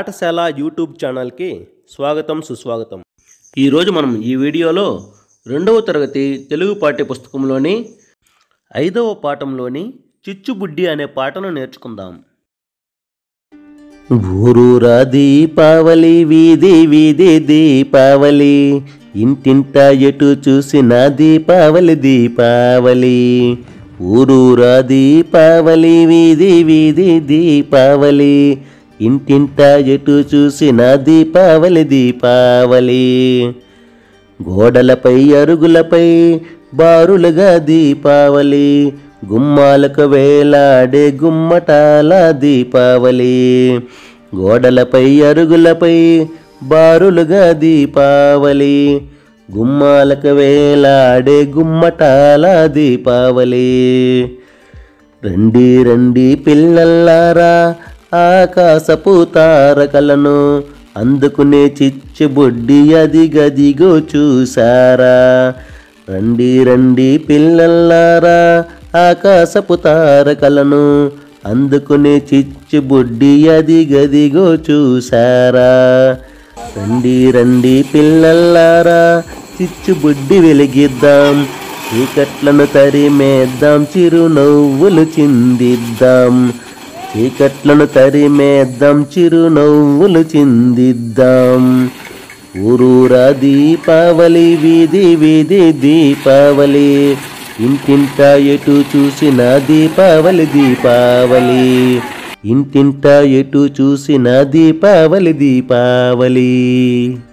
పాఠశాల యూట్యూబ్ ఛానల్కి స్వాగతం సుస్వాగతం ఈరోజు మనం ఈ వీడియోలో రెండవ తరగతి తెలుగు పాఠ్య పుస్తకంలోని ఐదవ పాఠంలోని చిచ్చుబుడ్డి అనే పాటను నేర్చుకుందాం ఊరూరా దీపావళి వీధి వీధి దీపావళి ఇంటింట ఎటు చూసిన దీపావళి దీపావళి ఊరూరా దీపావళి వీధి వీధి దీపావళి ఇంటింట ఎటు చూసిన దీపావళి దీపావళి గోడలపై అరుగులపై బారులుగా దీపావళి గుమ్మాలకు వేలాడే గుమ్మటాల దీపావళి గోడలపై అరుగులపై బారులుగా దీపావళి గుమ్మాలకు వేలాడే గుమ్మటాల దీపావళి రండి రండి పిల్లల్లారా ఆకాశపు తారకలను అందుకునే చిచ్చుబుడ్డి అది గదిగో చూసారా రండి రండి పిల్లల్లారా ఆకాశపు తారకలను అందుకునే చిచ్చుబుడ్డి అది గదిగో చూసారా రండి రండి పిల్లల్లారా చిచ్చుబుడ్డి వెలిగిద్దాం చీకట్లను తరిమేద్దాం చిరునవ్వులు చిందిద్దాం చీకట్లను తరిమేద్దాం చిరునవ్వులు చిందిద్దాం ఊరూరా దీపావళి వీధి వీధి దీపావళి ఇంటింట ఎటు చూసిన దీపావళి దీపావళి ఇంటింట ఎటు చూసిన దీపావళి దీపావళి